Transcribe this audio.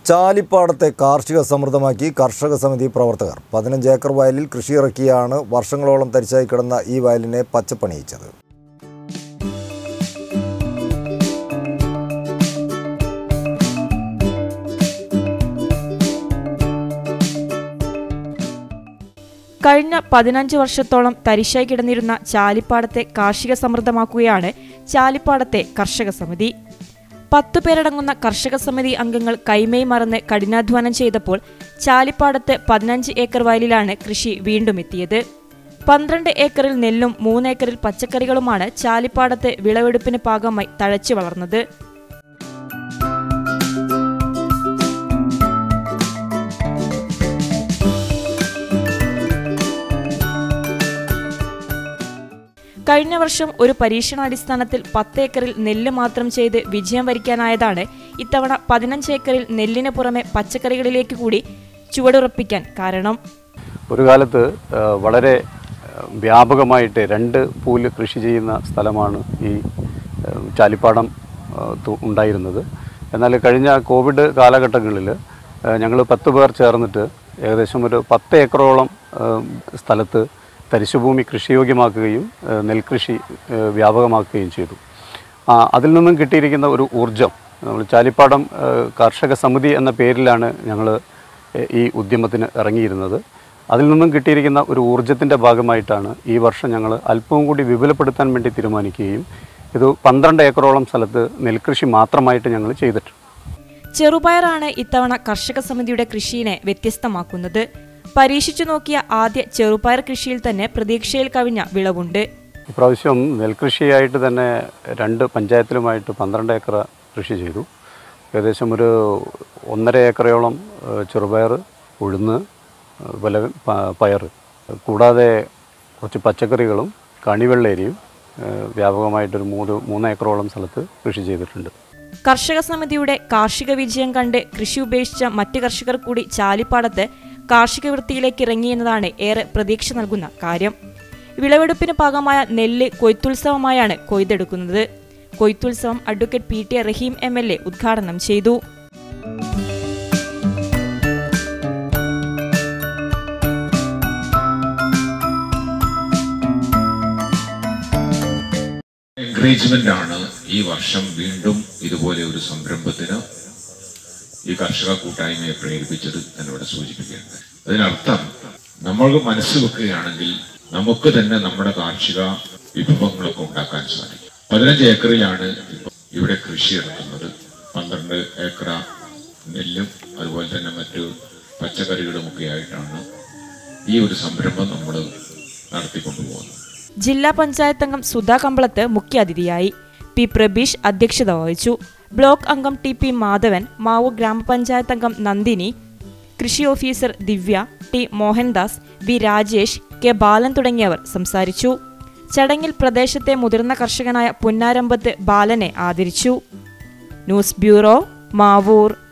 ചാലിപ്പാടത്തെ കാർഷിക സമൃദ്ധമാക്കി കർഷക സമിതി പ്രവർത്തകർ പതിനഞ്ച് ഏക്കർ വയലിൽ കൃഷിയിറക്കിയാണ് വർഷങ്ങളോളം തരിശായി കിടന്ന ഈ വയലിനെ പച്ചപ്പണിയിച്ചത് കഴിഞ്ഞ പതിനഞ്ച് വർഷത്തോളം തരിശായി കിടന്നിരുന്ന ചാലിപ്പാടത്തെ കാർഷിക സമൃദ്ധമാക്കുകയാണ് ചാലിപ്പാടത്തെ കർഷക സമിതി പത്തു പേരടങ്ങുന്ന കർഷക സമിതി അംഗങ്ങൾ കൈമേയ് മറന്ന് കഠിനാധ്വാനം ചെയ്തപ്പോൾ ചാലിപ്പാടത്ത് പതിനഞ്ച് ഏക്കർ വയലിലാണ് കൃഷി വീണ്ടും എത്തിയത് പന്ത്രണ്ട് ഏക്കറിൽ നെല്ലും മൂന്നേക്കറിൽ പച്ചക്കറികളുമാണ് ചാലിപ്പാടത്ത് വിളവെടുപ്പിന് പാകമായി തഴച്ചു വളർന്നത് കഴിഞ്ഞ വർഷം ഒരു പരീക്ഷണാടിസ്ഥാനത്തിൽ പത്ത് ഏക്കറിൽ നെല്ല് മാത്രം ചെയ്ത് വിജയം വരിക്കാനായതാണ് ഇത്തവണ പതിനഞ്ച് ഏക്കറിൽ നെല്ലിന് പുറമെ പച്ചക്കറികളിലേക്ക് കൂടി ചുവടുറപ്പിക്കാൻ കാരണം ഒരു കാലത്ത് ആ, വളരെ ആ, വ്യാപകമായിട്ട് രണ്ട് പൂല് കൃഷി ചെയ്യുന്ന സ്ഥലമാണ് ഈ ആ, ചാലിപ്പാടം ആ, തു- ഉണ്ടായിരുന്നത് എന്നാൽ കഴിഞ്ഞ കോവിഡ് കാലഘട്ടങ്ങളിൽ ഞങ്ങൾ പത്ത് പേർ ചേർന്നിട്ട് ഏകദേശം ഒരു പത്ത് ഏക്കറോളം ആ, സ്ഥലത്ത് തരിശുഭൂമി കൃഷിയോഗ്യമാക്കുകയും ആ, നെൽകൃഷി ആ, വ്യാപകമാക്കുകയും ചെയ്തു ആ, അതിൽ നിന്നും കിട്ടിയിരിക്കുന്ന ഒരു ഊർജം നമ്മൾ ചാലിപ്പാടം ആ, കർഷക സമിതി എന്ന പേരിലാണ് ഞങ്ങൾ ഈ ഉദ്യമത്തിന് ഇറങ്ങിയിരുന്നത് അതിൽ നിന്നും കിട്ടിയിരിക്കുന്ന ഒരു ഊർജത്തിൻ്റെ ഭാഗമായിട്ടാണ് ഈ വർഷം ഞങ്ങൾ അല്പവും കൂടി വിപുലപ്പെടുത്താൻ വേണ്ടി തീരുമാനിക്കുകയും ഇത് പന്ത്രണ്ട് ഏക്കറോളം സ്ഥലത്ത് നെൽകൃഷി മാത്രമായിട്ട് ഞങ്ങൾ ചെയ്തിട്ടുണ്ട് ചെറുപയറാണ് ഇത്തവണ കർഷക സമിതിയുടെ കൃഷിയെ വ്യത്യസ്തമാക്കുന്നത് പരീക്ഷിച്ചു നോക്കിയ ആദ്യ ചെറുപയർ കൃഷിയിൽ തന്നെ പ്രതീക്ഷയിൽ കവിഞ്ഞ വിളവുണ്ട് ഇപ്രാവശ്യം നെൽകൃഷിയായിട്ട് തന്നെ രണ്ട് പഞ്ചായത്തിലുമായിട്ട് പന്ത്രണ്ട് ഏക്കർ കൃഷി ചെയ്തു ഏകദേശം ഒരു ഒന്നര ഏക്കറയോളം ഏഹ്, ചെറുപയർ ഉഴുന്ന് അതുപോലെ പ- പയർ കൂടാതെ കുറച്ച് പച്ചക്കറികളും കണിവെള്ളേരിയും ഏഹ്, വ്യാപകമായിട്ടൊരു മൂന്ന് മൂന്ന് ഏക്കറോളം സ്ഥലത്ത് കൃഷി ചെയ്തിട്ടുണ്ട് കർഷക സമിതിയുടെ കാർഷിക വിജയം കണ്ട് കൃഷി ഉപേക്ഷിച്ച മറ്റ് കർഷകർ കൂടി ചാലിപ്പാടത്ത് കാർഷിക വൃത്തിയിലേക്ക് ഇറങ്ങിയെന്നതാണ് ഏറെ പ്രതീക്ഷ നൽകുന്ന കാര്യം വിളവെടുപ്പിന് പാകമായ നെല്ല് കൊയ്ത്തുത്സവമായാണ് കൊയ്തെടുക്കുന്നത് കൊയ്ത്തുത്സവം advocate P T Rahim M L A ഉദ്ഘാടനം ചെയ്തു എൻകറേജ്മെന്റ് ആണ് ഈ വർഷം വീണ്ടും ഇതുപോലെ ഒരു സംരംഭത്തിന് ഈ കർഷക കൂട്ടായ്മയെ പ്രേരിപ്പിച്ചത് എന്നിവിടെ സൂചിപ്പിക്കേണ്ടത് അതിനർത്ഥം നമ്മൾ മനസ്സ് വെക്കുകയാണെങ്കിൽ നമുക്ക് തന്നെ നമ്മുടെ കാർഷിക വിഭവങ്ങളൊക്കെ ഉണ്ടാക്കാൻ സാധിക്കും പതിനഞ്ച് ഏക്കറിലാണ് ഇപ്പൊ ഇവിടെ കൃഷി ഇറക്കുന്നത് പന്ത്രണ്ട് ഏക്കറ നെല്ലും അതുപോലെ തന്നെ മറ്റു പച്ചക്കറികളുമൊക്കെ ആയിട്ടാണ് ഈ ഒരു സംരംഭം നമ്മൾ നടത്തിക്കൊണ്ടുപോകുന്നത് ജില്ലാ പഞ്ചായത്ത് അംഗം സുധാ കമ്പളത്ത് മുഖ്യാതിഥിയായി പി പ്രബീഷ് അധ്യക്ഷത വഹിച്ചു ബ്ലോക്ക് അംഗം ടി പി മാധവൻ മാവൂർ ഗ്രാമപഞ്ചായത്ത് അംഗം നന്ദിനി കൃഷി officer Divya T Mohandas V Rajesh K Balan തുടങ്ങിയവർ സംസാരിച്ചു ചടങ്ങിൽ പ്രദേശത്തെ മുതിർന്ന കർഷകനായ പുന്നാരമ്പത്ത് ബാലനെ ആദരിച്ചു ന്യൂസ് ബ്യൂറോ മാവൂർ